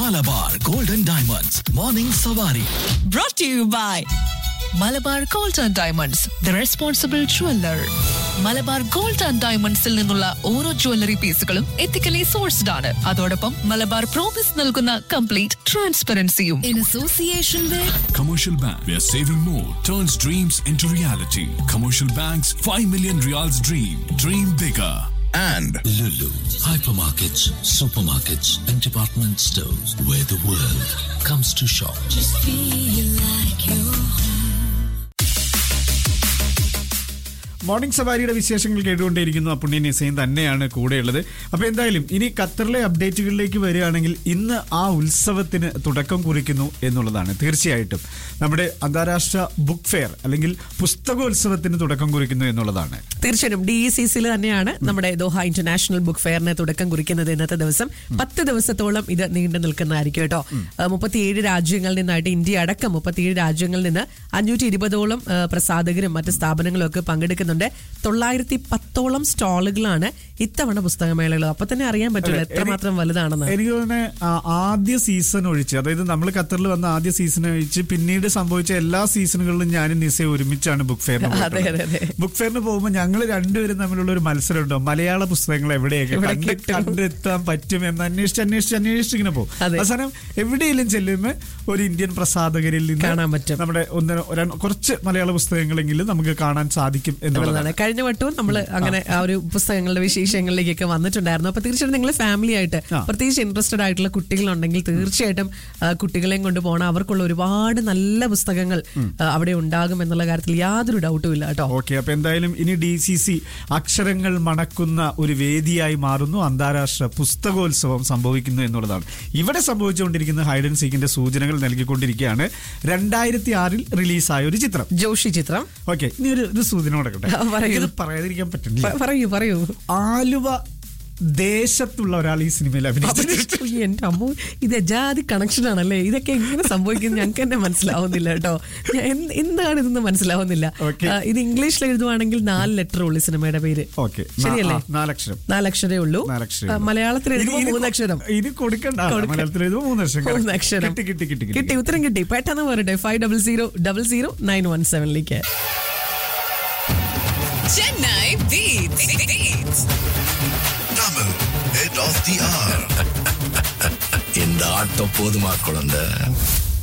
Malabar golden diamonds morning സവാരി brought to you by Malabar gold and diamonds the responsible jeweller Malabar gold and ഡയമണ്ട്സിൽ നിന്നുള്ള ഓരോ jewellery പീസുകളും ethically sourced ആണ് അതോടൊപ്പം മലബാർ പ്രോമിസ് നൽകുന്ന കംപ്ലീറ്റ് ട്രാൻസ്പെറൻസിയും in association with Commercial Bank, where saving more turns dreams into reality. Commercial Bank's 5 million reals dream. Dream bigger. and Lulu, hypermarkets, supermarkets, and department stores where the world comes to shop. Morning സവാരിയുടെ വിശേഷങ്ങൾ കേട്ടുകൊണ്ടേയിരിക്കുന്നു പുണ്യ നിസയും തന്നെയാണ് കൂടെയുള്ളത് അപ്പോൾ എന്തായാലും ഇനി ഖത്തറിലെ അപ്ഡേറ്റുകളിലേക്ക് വരികയാണെങ്കിൽ ഇന്ന് ആ ഉത്സവത്തിന് തുടക്കം കുറിക്കുന്നു എന്നുള്ളതാണ് തീർച്ചയായിട്ടും നമ്മുടെ അന്താരാഷ്ട്ര ബുക്ക് ഫെയർ അല്ലെങ്കിൽ പുസ്തകോത്സവത്തിന് തുടക്കം കുറിക്കുന്നു എന്നുള്ളതാണ് തീർച്ചയായും ഡി ഇ സി സിയിൽ തന്നെയാണ് നമ്മുടെ ദോഹ ഇന്റർനാഷണൽ ബുക്ക് ഫെയറിന് തുടക്കം കുറിക്കുന്നത് ഇന്നത്തെ ദിവസം പത്ത് ദിവസത്തോളം ഇത് നീണ്ടു നിൽക്കുന്നതായിരിക്കും കേട്ടോ ഏഹ് മുപ്പത്തിയേഴ് രാജ്യങ്ങളിൽ നിന്നായിട്ട് ഇന്ത്യ അടക്കം മുപ്പത്തിയേഴ് രാജ്യങ്ങളിൽ നിന്ന് അഞ്ഞൂറ്റി ഇരുപതോളം ഏഹ് പ്രസാധകരും മറ്റ് സ്ഥാപനങ്ങളും ഒക്കെ പങ്കെടുക്കുന്നുണ്ട് തൊള്ളായിരത്തി പത്തോളം സ്റ്റാളുകളാണ് ഇത്തവണ പുസ്തകമേളകൾ അപ്പൊ തന്നെ അറിയാൻ പറ്റില്ല എത്രമാത്രം വലുതാണെന്ന് എനിക്ക് തോന്നുന്നത് ആദ്യ സീസൺ ഒഴിച്ച് അതായത് നമ്മൾ ഖത്തറിൽ വന്ന ആദ്യ സീസൺ ഒഴിച്ച് പിന്നീട് സംഭവിച്ച എല്ലാ സീസണുകളിലും ഞാനും നിസയും ഒരുമിച്ചാണ് ബുക്ക് ഫെയറിന് അതെ, അതെ, അതെ. ബുക്ക് ഫെയറിന് പോകുമ്പോൾ ഞങ്ങൾ രണ്ടുപേരും തമ്മിലുള്ള ഒരു മത്സരം ഉണ്ടോ മലയാള പുസ്തകങ്ങൾ എവിടെയൊക്കെ എവിടെ കണ്ട് കിട്ടും? കണ്ടെത്താൻ പറ്റും എന്ന് അന്വേഷിച്ച് അന്വേഷിച്ച് അന്വേഷിച്ച് ഇങ്ങനെ പോകും അതെ. അവസാനം എവിടെയെങ്കിലും ചെല്ലുമ്പോൾ ഒരു ഇന്ത്യൻ പ്രസാധകരിൽ നിന്ന് കാണാൻ പറ്റും. നമ്മുടെ ഒന്ന് ഒരു- കുറച്ച് മലയാള പുസ്തകങ്ങളെങ്കിലും നമുക്ക് കാണാൻ സാധിക്കും എന്നുള്ളതാണ് എന്നുള്ളതാണ് കഴിഞ്ഞ വട്ടവും നമ്മൾ അങ്ങനെ ആ ഒരു പുസ്തകങ്ങളുടെ വിശേഷങ്ങളിലേക്കൊക്കെ വന്നിട്ടുണ്ടായിരുന്നു അപ്പൊ തീർച്ചയായിട്ടും നിങ്ങൾ ഫാമിലി ആയിട്ട് ആ. പ്രത്യേകിച്ച് ഇൻട്രസ്റ്റഡ് ആയിട്ടുള്ള കുട്ടികളുണ്ടെങ്കിൽ തീർച്ചയായിട്ടും ആ, കുട്ടികളെയും കൊണ്ട് പോകണം അവർക്കുള്ള ഒരുപാട് നല്ല പുസ്തകങ്ങൾ ആ, അവിടെ ഉണ്ടാകും എന്നുള്ള കാര്യത്തിൽ യാതൊരു ഡൗട്ടും ഇല്ല കേട്ടോ ഓക്കെ അപ്പൊ എന്തായാലും ഇനി ഡി സി സി അക്ഷരങ്ങൾ മണക്കുന്ന ഒരു വേദിയായി മാറുന്നു അന്താരാഷ്ട്ര പുസ്തകോത്സവം സംഭവിക്കുന്നു എന്നുള്ളതാണ് ഇവിടെ സംഭവിച്ചുകൊണ്ടിരിക്കുന്ന ഹൈഡ് ആൻഡ് സീക്കിന്റെ സൂചനകൾ നൽകിക്കൊണ്ടിരിക്കുകയാണ് രണ്ടായിരത്തി ആറിൽ റിലീസായ ഒരു ചിത്രം ജോഷി ചിത്രം ഓക്കെ ഇനി ഒരു ഒരു സൂചന കൊടുക്കട്ടെ ആ, പറയൂ. ഇത് പറയാതിരിക്കാൻ പറ്റില്ല പ- പറയൂ പറയൂ ആലുവ ദേശത്തുള്ള ഒരാൾ ഈ സിനിമയിൽ അഭിനയിച്ചിട്ടുണ്ട് ഉയ്യ്, എന്റെ അമ്മു ഇത് ജാതി കണക്ഷൻ ആണല്ലേ ഇതൊക്കെ എങ്ങനെ സംഭവിക്കുന്നത് ഞങ്ങൾക്ക് തന്നെ മനസ്സിലാവുന്നില്ല കേട്ടോ ഞാൻ എന്ത്- എന്താണ് ഇതെന്ന് മനസ്സിലാവുന്നില്ല Okay. ആ, ഇത് ഇംഗ്ലീഷിൽ എഴുതുവാണെങ്കിൽ നാല് ലെറ്റർ ഉള്ളു സിനിമയുടെ പേര് ഓക്കെ ശരിയല്ലേ നാലക്ഷരം നാലക്ഷരേ ഉള്ളൂ നാലക്ഷരം ആ, മലയാളത്തിൽ ഇനി- എഴുതുമ്പോൾ ഇനി കൊ- മൂന്നക്ഷരം ഇനി കൊടുക്കണ്ട കൊടുക്ക- മലയാളത്തിൽ എഴുതുമ്പോൾ മൂന്നക്ഷരം മൂന്ന് അക്ഷരം കിട്ടി കിട്ടി കിട്ടി കിട്ടി ഉത്തരം കിട്ടി പെട്ടെന്ന് പറയട്ടെ five double zero double zero nine one സെവനിലേക്ക് Chennai double head of the hour இந்த ஆட்டம் போதுமா குழந்தை